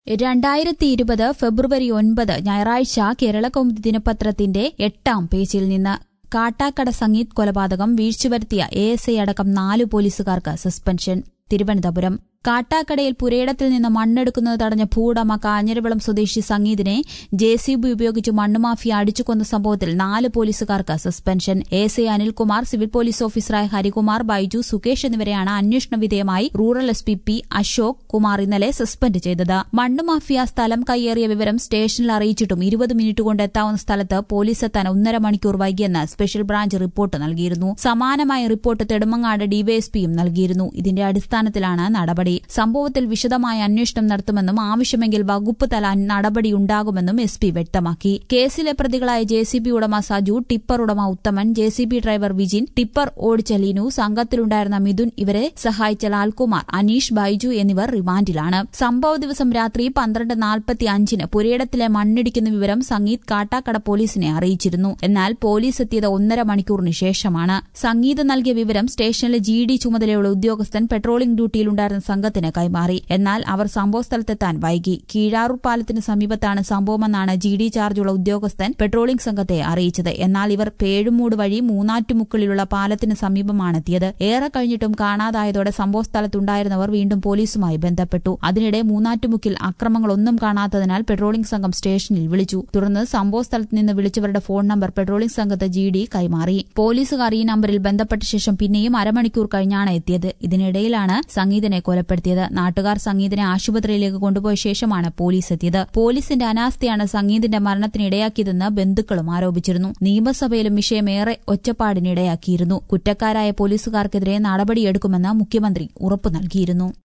രണ്ടായിരത്തി ഇരുപത് ഫെബ്രുവരി ഒൻപത് ഞായറാഴ്ച കേരളകൗമുദി ദിനപത്രത്തിന്റെ എട്ടാം പേജിൽ നിന്ന് കാട്ടാക്കട സംഗീത് കൊലപാതകം വീഴ്ചവരുത്തിയ എ എസ് ഐ അടക്കം നാല് പോലീസുകാർക്ക് സസ്പെൻഷൻ തിരുവനന്തപുരം കാട്ടാക്കടയിൽ പുരയിടത്തിൽ നിന്ന് മണ്ണെടുക്കുന്നത് തടഞ്ഞ ഭൂവുടമ കാഞ്ഞിരവിളം സ്വദേശി സംഗീതിനെ ജെ സി ബി ഉപയോഗിച്ച് മണ്ണുമാഫിയ അടിച്ചുകൊന്ന സംഭവത്തിൽ നാല് പോലീസുകാർക്ക് suspension A S I Anilkumar civil police ഓഫീസറായ ഹരികുമാർ ബൈജു സുകേഷ് എന്നിവരെയാണ് അന്വേഷണ വിധേയമായി rural S P P Ashok Kumar ഇന്നലെ സസ്പെൻഡ് ചെയ്തത് മണ്ണുമാഫിയ സ്ഥലം കയ്യേറിയ വിവരം സ്റ്റേഷനിൽ അറിയിച്ചിട്ടും ഇരുപത് മിനിറ്റ് കൊണ്ട് എത്താവുന്ന സ്ഥലത്ത് പോലീസ് എത്താൻ ഒന്നര മണിക്കൂർ വൈകിയെന്ന് സ്പെഷ്യൽ ബ്രാഞ്ച് റിപ്പോർട്ട് നൽകിയിരുന്നു സമാനമായ റിപ്പോർട്ട് നെടുമങ്ങാട് ഡിവൈഎസ്പിയും നൽകിയിരുന്നു ഇതിന്റെ അടിസ്ഥാനത്തിലാണ് നടപടി സംഭവത്തിൽ വിശദമായ അന്വേഷണം നടത്തുമെന്നും ആവശ്യമെങ്കിൽ വകുപ്പ് തല നടപടിയുണ്ടാകുമെന്നും എസ് പി വ്യക്തമാക്കി കേസിലെ പ്രതികളായ ജെ സി ബി ഉടമ സജു ടിപ്പർ ഉടമ Uthaman J C B driver Vijin tipper ഓടിച്ച ലീനു സംഘത്തിലുണ്ടായിരുന്ന മിഥുൻ ഇവരെ സഹായിച്ച ലാൽകുമാർ അനീഷ് ബൈജു എന്നിവർ റിമാൻഡിലാണ് സംഭവ ദിവസം രാത്രി പന്ത്രണ്ട് നാൽപ്പത്തി അഞ്ചിന് പുരയിടത്തിലെ മണ്ണിടിക്കുന്ന വിവരം സംഗീത് കാട്ടാക്കട പോലീസിനെ അറിയിച്ചിരുന്നു എന്നാൽ പോലീസ് എത്തിയത് ഒന്നര മണിക്കൂറിന് ശേഷമാണ് സംഗീത് നൽകിയ വിവരം സ്റ്റേഷനിലെ ജി ഡി ചുമതലയുള്ള ഉദ്യോഗസ്ഥൻ പെട്രോളിംഗ് ഡ്യൂട്ടിയിലുണ്ടായിരുന്ന സംഘത്തിന് കൈമാറി എന്നാൽ അവർ സംഭവസ്ഥലത്തെത്താൻ വൈകി കീഴാറൂർ പാലത്തിന് സമീപത്താണ് സംഭവമെന്നാണ് ജി ഡി ചാർജുള്ള ഉദ്യോഗസ്ഥൻ പെട്രോളിംഗ് സംഘത്തെ അറിയിച്ചത് എന്നാൽ ഇവർ പേഴുമൂട് വഴി മൂന്നാറ്റുമുക്കളിലുള്ള പാലത്തിന് സമീപമാണെത്തിയത് ഏറെ കഴിഞ്ഞിട്ടും കാണാതായതോടെ സംഭവസ്ഥലത്തുണ്ടായിരുന്നവർ വീണ്ടും പോലീസുമായി ബന്ധപ്പെട്ടു അതിനിടെ മൂന്നാറ്റുമുക്കിൽ അക്രമങ്ങളൊന്നും കാണാത്തതിനാൽ പെട്രോളിംഗ് സംഘം സ്റ്റേഷനിൽ വിളിച്ചു തുടർന്ന് സംഭവസ്ഥലത്ത് നിന്ന് വിളിച്ചവരുടെ ഫോൺ നമ്പർ പെട്രോളിംഗ് സംഘത്തെ ജി ഡി കൈമാറി പോലീസുകാർ ഈ നമ്പറിൽ ബന്ധപ്പെട്ട ശേഷം പിന്നെയും അരമണിക്കൂർ കഴിഞ്ഞാണ് എത്തിയത് ഇതിനിടയിലാണ് സംഗീതനെ കൊലപ്പെടുത്തിയത് നാട്ടുകാർ സംഗീതിനെ ആശുപത്രിയിലേക്ക് കൊണ്ടുപോയ ശേഷമാണ് പോലീസ് എത്തിയത് പോലീസിന്റെ അനാസ്ഥയാണ് സംഗീതിന്റെ മരണത്തിന് ഇടയാക്കിയതെന്ന് ബന്ധുക്കളും ആരോപിച്ചിരുന്നു നിയമസഭയിലും വിഷയം ഏറെ ഒച്ചപ്പാടിനിടയാക്കിയിരുന്നു കുറ്റക്കാരായ പോലീസുകാർക്കെതിരെ നടപടിയെടുക്കുമെന്ന് മുഖ്യമന്ത്രി ഉറപ്പു നൽകിയിരുന്നു